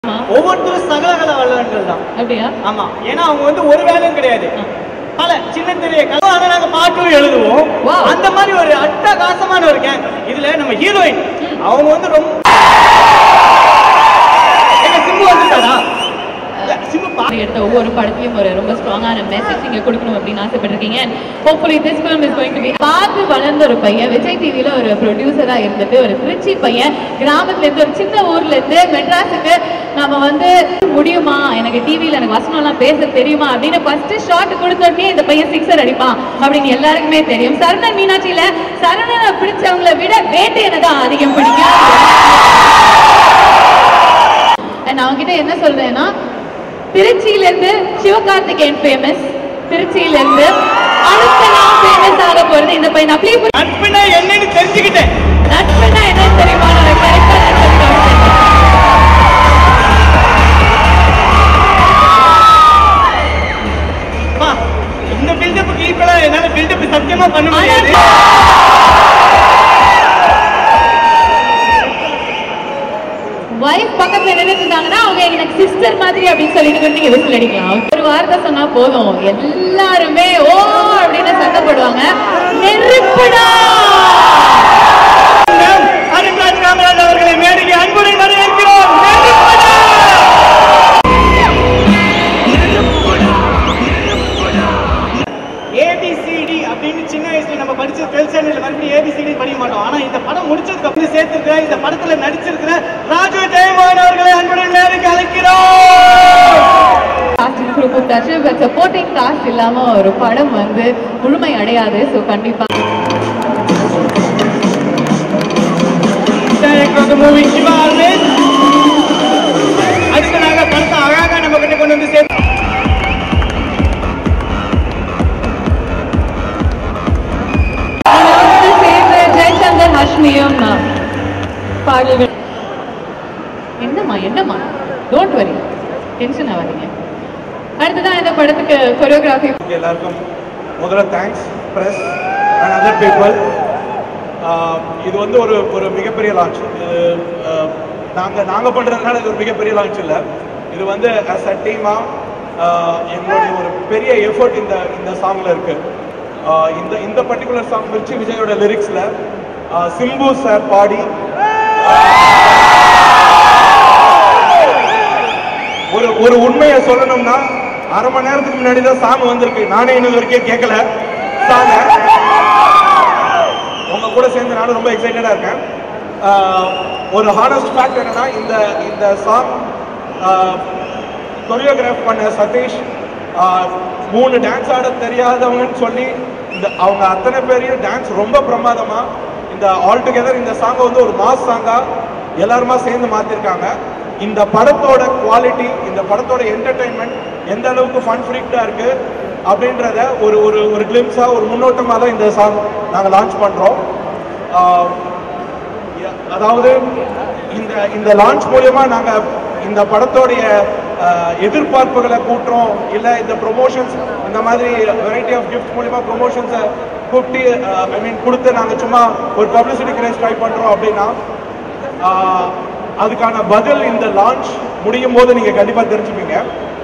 ஆமா. ஒவ்வொருத்தரும் சகலகல வல்லவர்கள் தான் அப்படியா ஆமா ஏன்னா அவங்க வந்து ஒரு வேலையும் கிடையாது ஆ. பல சின்ன பெரிய கதை ஆனா நாங்க பாட்டும் எழுதுவோம் Wow. அந்த மாதிரி ஒரு அட்டகாசமான ஒரு கேங் இதுல நம்ம ஹீரோயின் அவங்க வந்து ரொம்ப எங்க சிம்பு வந்துட்டாரா இல்ல, சிம்பு பா எடுத்த ஒவ்வொரு படத்துலயும் ஒரு ரொம்ப ஸ்ட்ராங்கான மெசேஜ் நீங்க கொடுக்கணும் அப்படின்னு ஆசைப்பட்டிருக்கீங்க hopefully this film is going to be பார்த்து வளர்ந்த ஒரு பையன் விஜய் டிவில ஒரு ப்ரொடியூசரா இருந்துட்டு ஒரு திருச்சி பையன் கிராமத்துல இருந்து ஒரு சின்ன ஊர்ல இருந்து மெட்ராஸுக்கு நம்ம வந்து முடியுமா எனக்கு டிவில எனக்கு வசனம்லாம் பேச தெரியுமா அப்படின்னு ஃபர்ஸ்ட் ஷாட் கொடுத்தோடனே இந்த பையன் சிக்ஸர் அடிப்பான் அப்படின்னு எல்லாருக்குமே தெரியும் சரணன் மீனாட்சியில சரணனை பிடிச்சவங்களை விட வேட்டையனை தான் அதிகம் பிடிக்கும் நான் அவங்ககிட்ட என்ன சொல்றேன்னா திருச்சியில இருந்து சிவகார்த்திகேயன் ஃபேமஸ் திருச்சியில இருந்து அடுத்த நான் ஃபேமஸ் ஆக போறது இந்த பையன் அப்படியே புரி- நட்புனா என்னன்னு தெரிஞ்சுக்கிட்டேன் நட்புனா என்ன தெரியுமா நான் கரெக்டா நட்பு காமிச்சேன். பா இந்த பில்டப்புக்கு ஈக்குவலா என்னால பில்டப் சத்தியமா பண்ண முடியாது வைஃப் பக்கத்துல நின்றுட்டாங்கன்னா அவங்க எனக்கு சிஸ்டர் மாதிரி அப்படின்னு சொல்லிட்டு கூட நீங்க விசில் அடிக்கலாம் ஒரு வார்த்தை சொன்னா போதும் எல்லாருமே ஓ அப்படின்னு சத்தப்படுவாங்க நெருப்புடா அருண்ராஜ் காமராஜ் அவர்களை மேடைக்கு அன்புடன் வரவேற்கிறோம் நெருப்புடா! ஏபிசிடி அப்படின்னு சின்ன வயசுல நம்ம படிச்ச டுவெல்த் ஸ்டாண்டர்ட்ல மறுபடியும் ஏபிசிடி படிக்க மாட்டோம் ஆனா இந்த படம் முடிச்சதுக்கு அப்புறம் சேர்த்திருக்கிற இந்த படத்துல நடிச்சிருக்கிற ராஜு ஜெயமோகன் அவர்களை அன்புடன் மேடைக்கு அழைக்கிறோம் காஸ்ட் குரூப் கூப்பிட்டாச்சு பட் சப்போர்ட்டிங் காஸ்ட் இல்லாம ஒரு படம் வந்து முழுமை அடையாது ஸோ கண்டிப்பா director of the movie Siva Aravind அடுத்ததாக படத்தை அழகா நம்ம கிட்ட கொண்டு வந்து சேர்த்து இதோட சேர்ந்து ஜெயச்சந்தர் ஹஷ்மியும் பாடல்கள் என்னம்மா என்னம்மா டோன்ட் வரி டென்ஷன் ஆகாதீங்க அடுத்ததான் இந்த படத்துக்கு கொரியோகிராஃபி உங்களுக்கு எல்லாருக்கும் முதல்ல thanks press and other people இது வந்து ஒரு ஒரு மிகப்பெரிய லான்ச் இது நாங்கள் நாங்கள் பண்ணுறதுனால இது ஒரு மிகப்பெரிய லான்ச் இல்லை இது வந்து அஸ் அ டீமாக எங்களுடைய ஒரு பெரிய எஃபர்ட் இந்த இந்த சாங்கில் இருக்குது இந்த இந்த பர்டிகுலர் சாங் மிர்ச்சி விஜயோட லிரிக்ஸில் சிம்பு சார் பாடி ஒரு ஒரு உண்மையை சொல்லணும்னா அரை மணி நேரத்துக்கு முன்னாடி தான் சாங் வந்திருக்கு நானே இன்னும் வரைக்கும் கேட்கல சாங்க உங்க கூட சேர்ந்து நானும் ரொம்ப எக்ஸைட்டடா இருக்கேன் ஆஹ் ஒரு ஹானஸ்ட் ஃபேக்ட் என்னன்னா இந்த இந்த சாங் கொரியோகிராஃப் பண்ண சதீஷ் ஆஹ் மூணு டான்ஸ் ஆட தெரியாதவங்கன்னு சொல்லி இந்த அவங்க அத்தனை பேரையும் டான்ஸ் ரொம்ப பிரமாதமா இந்த ஆல் டுகெதர் இந்த சாங்கை வந்து ஒரு மாஸ் சாங்கா எல்லாருமா சேர்ந்து மாத்திருக்காங்க இந்த படத்தோட குவாலிட்டி இந்த படத்தோட என்டர்டைன்மெண்ட் எந்த அளவுக்கு ஃபன் ஃப்ரீக்டா இருக்கு அப்படின்றத ஒரு ஒரு ஒரு கிளிம்ஸா ஒரு முன்னோட்டமா தான் இந்த சாங் நாங்கள் லான்ச் பண்றோம் ஆஹ் ய- அதாவது இந்த இந்த லான்ச் மூலியமா நாங்க இந்த படத்தோடைய அஹ், எதிர்பார்ப்புகளை கூட்டுறோம் இல்ல இந்த ப்ரொமோஷன்ஸ் இந்த மாதிரி வெரைட்டி ஆஃப் கிஃப்ட் மூலியமா ப்ரொமோஷன்ஸை கூப்பிட்டு ஐ மீன் கொடுத்து நாங்க சும்மா ஒரு பப்ளிசிட்டி கிரேஸ் ட்ரை பண்றோம் அப்படின்னா ஆஹ், அதுக்கான பதில் இந்த லான்ச் முடியும் போது நீங்க கண்டிப்பா தெரிஞ்சுப்பீங்க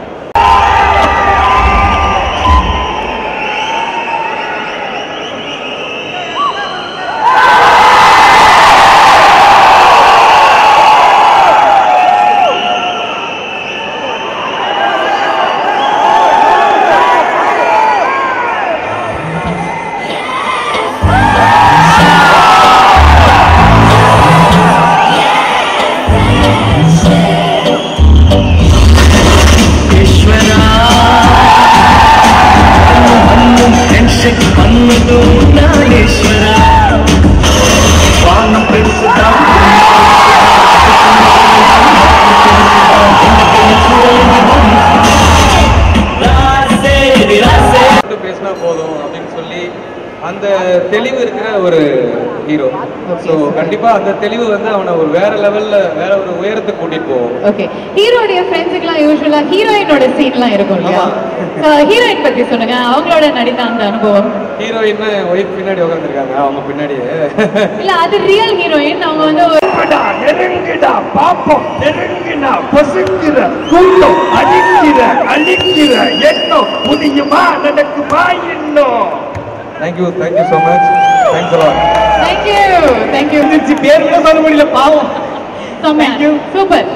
ಈಶ್ವರ ಹೆಣ್ಸೆಕ್ ಬಂದು ನಾಗೇಶ್ವರ ಸ್ವಾನ ಬೆಳೆಸಿದ மட்டும் பேசினா போதும் அப்படின்னு சொல்லி அந்த தெளிவு இருக்கிற ஒரு ஹீரோ ஸோ கண்டிப்பா அந்த தெளிவு வந்து அவனை ஒரு வேற லெவல்ல வேற ஒரு உயரத்துக்கு கூட்டிட்டு போகும் ஓகே ஹீரோடைய ஃப்ரெண்ட்ஸுக்குலாம் யூஸ்வலா ஹீரோயினோட சீன்லாம் இருக்கும் இல்லையா ஹீரோயின் பத்தி சொல்லுங்க அவங்களோட நடித்த அந்த அனுபவம் ஹீரோயின் ஒய்ஃப் பின்னாடி உட்காந்துருக்காங்க அவங்க பின்னாடியே இல்ல அது ரியல் ஹீரோயின் அவங்க வந்து ஒரு நெருங்குடா நெருங்குடா பாப்போம் நெருங்குனா பொசுக்கிற கூட்டம் அடிக்கிற அழிக்கிற எண்ணம் புரியுமா நடக்குமா இன்னும் thank you thank you so much thanks a lot thank you thank you இருந்துச்சு பேர் கூட சொல்ல முடியல பாவம் செம்மையா சூப்பர்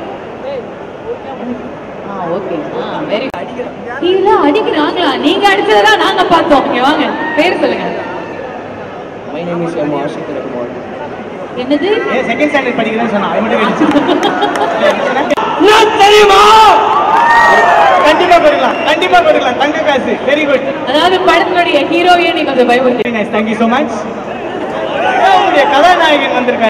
ஆ ஓகே ஆ வெரி கீழே அடிக்கிறாங்களா நீங்க அடிச்சதெல்லாம் நாங்க பார்த்தோம் இங்க வாங்க பேர் சொல்லுங்க my name is M Ashik ரகுமார் என்னது ஏ செகண்ட் ஸ்டாண்டர்ட் படிக்கிறேன்னு சொன்னா அவன் மட்டும் கேட்டுச்சு. தெரியுமா கண்டிப்பா போயிடலாம் கண்டிப்பா போயிடலாம் தங்க காசு வெரி குட் அதாவது படத்தினுடைய ஹீரோயே நீ கொஞ்சம் பயமுறுத்தி very nice thank you so much உங்களுடைய கதாநாயகன் வந்திருக்காரு